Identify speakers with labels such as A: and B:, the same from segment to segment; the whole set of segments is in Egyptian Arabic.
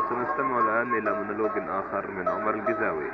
A: سنستمع الآن إلى مونولوج آخر من عمر الجزاوي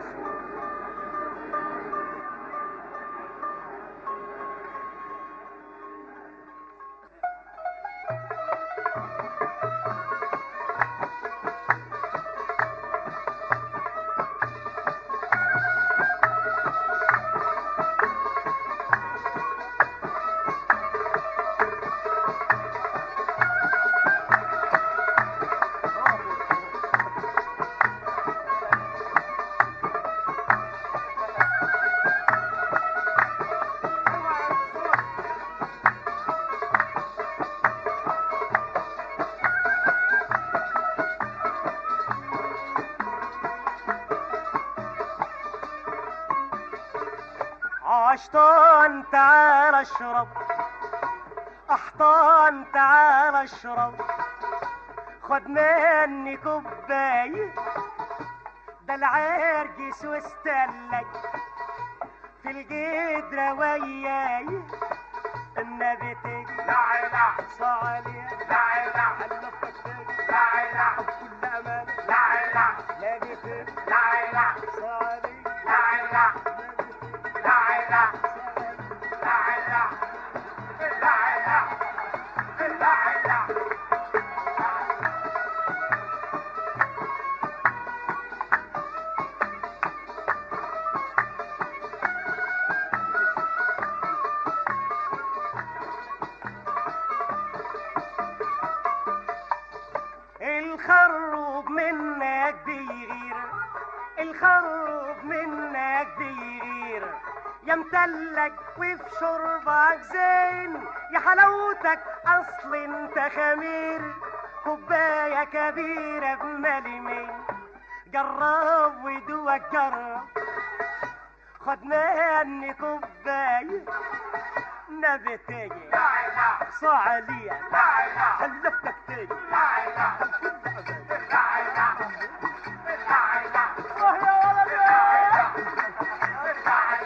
B: عشطان تعال اشرب احطان تعال اشرب خد مني كوباية ده العرجس واستلج في الجدرة وياي النبي تجي
C: لا لا
B: صالي
C: لا لا
B: حلفتك تجي
C: لا لا
B: بكل امان
C: لا لا
B: نبي تجي
C: لا لا
B: صالي
C: لا لا
B: نبي تجي
C: لا لا
B: صالي الخروب منك بيغير الخروب منك بيغير يا متلج وفي شربك زين يا حلاوتك اصل انت خمير كوباية كبيرة بمليمين جرب ودوق جرب خد مني كوباية نبي تيجي صعلية حلفتك تيجي آه يا ولد يا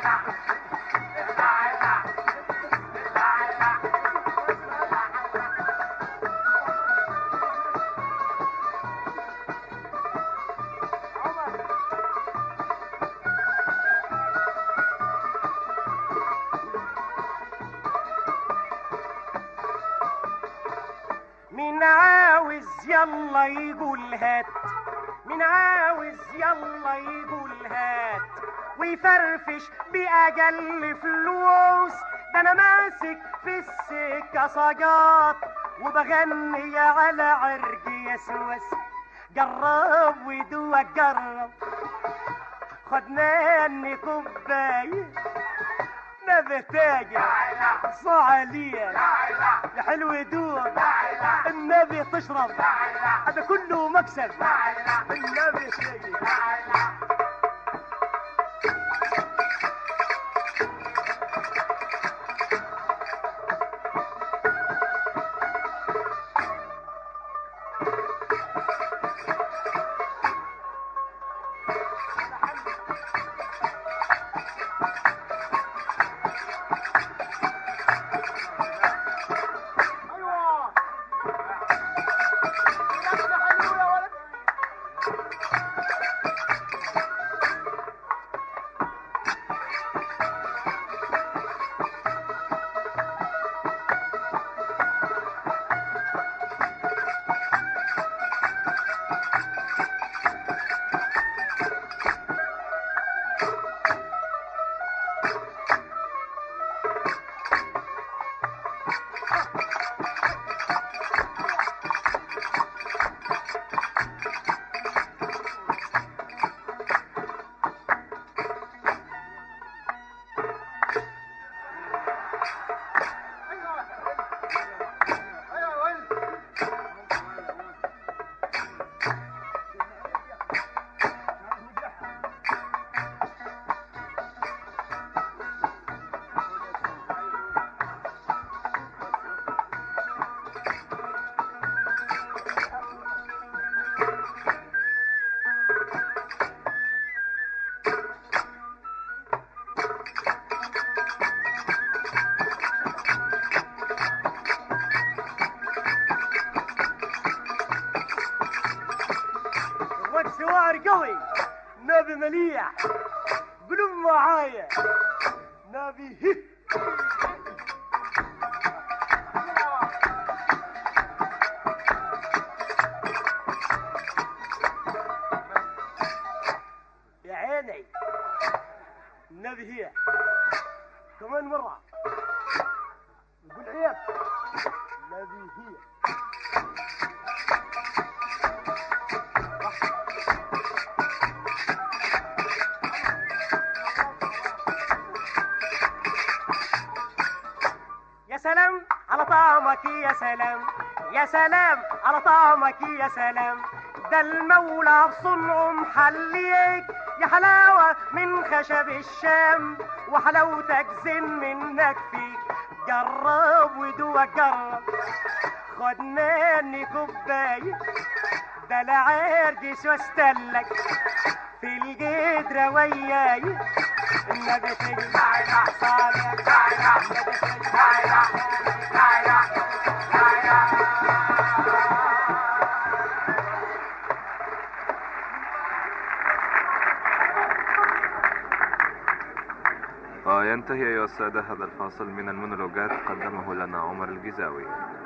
B: مين عاوز يلا يقول هات مين عاوز يلا يقول هات ويفرفش بأجل فلوس ده انا ماسك في السكة صاجات وبغني على عرق يسوس جرب ودوق جرب خد مني كوباية نبي تاجر صعلية يا حلو دوق النبي تشرب هذا كله مكسب النبي تاجر ايوه يا حلو يا ولد شوار قوي نبي مليح قلوب معايا نبي هي يا عيني النبي هي كمان مرة نقول عيب النبي هي يا سلام على طعمك يا سلام يا سلام على طعمك يا سلام ده المولى بصنعه محليك يا حلاوة من خشب الشام وحلاوتك زين منك فيك جرب ودوق جرب خد مني كوباية ده لا عرجس واستلك في القدرة وياي النبي تجمع صالح النبي تجمع
A: وينتهي أيها السادة هذا الفاصل من المونولوجات قدمه لنا عمر الجزاوي